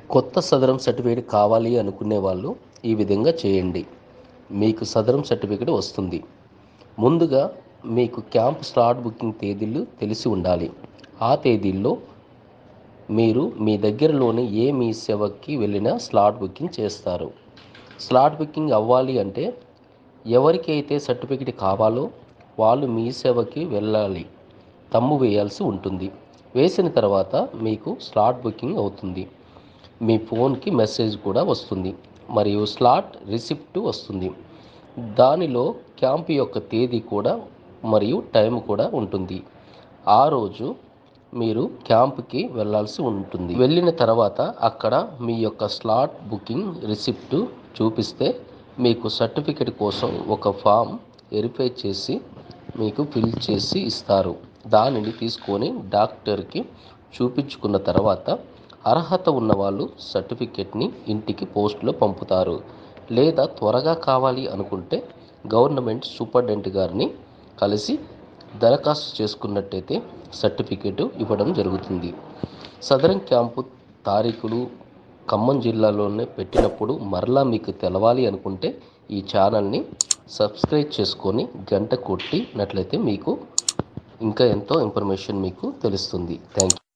కొత్త సదరం సర్టిఫికేట్ కావాలి అనుకునే వాళ్ళు ఈ విధంగా చేయండి మీకు సదరం సర్టిఫికేట్ వస్తుంది ముందుగా మీకు క్యాంప్ స్లాట్ బుకింగ్ తేదీలు తెలిసి ఉండాలి ఆ తేదీల్లో మీరు మీ దగ్గరలోని ఏ మీ సేవకి వెళ్ళినా స్లాట్ బుకింగ్ చేస్తారు స్లాట్ బుకింగ్ అవ్వాలి అంటే ఎవరికైతే సర్టిఫికేట్ కావాలో వాళ్ళు మీ సేవకి వెళ్ళాలి తమ్ము వేయాల్సి ఉంటుంది వేసిన తర్వాత మీకు స్లాట్ బుకింగ్ అవుతుంది మీ ఫోన్కి మెసేజ్ కూడా వస్తుంది మరియు స్లాట్ రిసిప్ట్ వస్తుంది దానిలో క్యాంప్ యొక్క తేదీ కూడా మరియు టైం కూడా ఉంటుంది ఆ రోజు మీరు క్యాంప్కి వెళ్ళాల్సి ఉంటుంది వెళ్ళిన తర్వాత అక్కడ మీ యొక్క స్లాట్ బుకింగ్ రిసిప్ట్ చూపిస్తే మీకు సర్టిఫికెట్ కోసం ఒక ఫామ్ వెరిఫై చేసి మీకు ఫిల్ చేసి ఇస్తారు దానిని తీసుకొని డాక్టర్కి చూపించుకున్న తర్వాత అర్హత ఉన్న వాళ్ళు సర్టిఫికెట్ని ఇంటికి పోస్ట్లో పంపుతారు లేదా త్వరగా కావాలి అనుకుంటే గవర్నమెంట్ సూపరింటెండెంట్ గారిని కలిసి దరఖాస్తు చేసుకున్నట్టయితే సర్టిఫికేట్ ఇవ్వడం జరుగుతుంది సదరం క్యాంపు తారీఖులు ఖమ్మం జిల్లాలోనే పెట్టినప్పుడు మరలా మీకు తెలవాలి అనుకుంటే ఈ ఛానల్ని సబ్స్క్రైబ్ చేసుకొని గంట కొట్టినట్లయితే మీకు ఇంకా ఎంతో ఇన్ఫర్మేషన్ మీకు తెలుస్తుంది థ్యాంక్ యూ